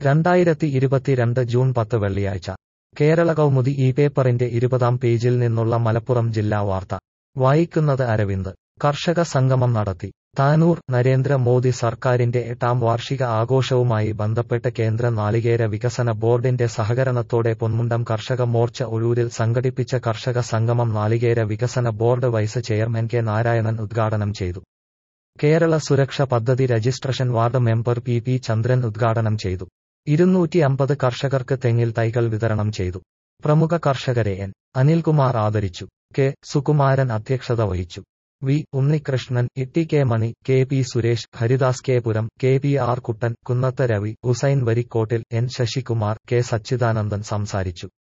രണ്ടായിരത്തി ഇരുപത്തിരണ്ട് ജൂൺ പത്ത് വെള്ളിയാഴ്ച കേരള കൗമുദി ഈ പേപ്പറിന്റെ ഇരുപതാം പേജിൽ നിന്നുള്ള മലപ്പുറം ജില്ലാ വാർത്ത വായിക്കുന്നത് അരവിന്ദ് കർഷക സംഗമം നടത്തി താനൂർ നരേന്ദ്ര മോദി സർക്കാരിന്റെ എട്ടാം വാർഷിക ആഘോഷവുമായി ബന്ധപ്പെട്ട് കേന്ദ്ര നാളികേര വികസന ബോർഡിന്റെ സഹകരണത്തോടെ പൊന്മുണ്ടം കർഷക മോർച്ച ഒഴൂരിൽ സംഘടിപ്പിച്ച കർഷക സംഗമം നാളികേര വികസന board vice chairman K Narayanan ഉദ്ഘാടനം ചെയ്തു കേരള സുരക്ഷ പദ്ധതി registration ward member P P Chandran ഉദ്ഘാടനം ചെയ്തു ഇരുന്നൂറ്റി അമ്പത് കർഷകർക്ക് തെങ്ങിൽ തൈകൾ വിതരണം ചെയ്തു പ്രമുഖ കർഷകരെ എൻ അനിൽകുമാർ ആദരിച്ചു കെ സുകുമാരൻ അധ്യക്ഷത വഹിച്ചു V Unnikrishnan Itty K Mani K P Suresh Haridas K Puram K P R Kuttan Kunnath Ravi Hussain Varikkottil N Sasikumar K Sachidanandan സംസാരിച്ചു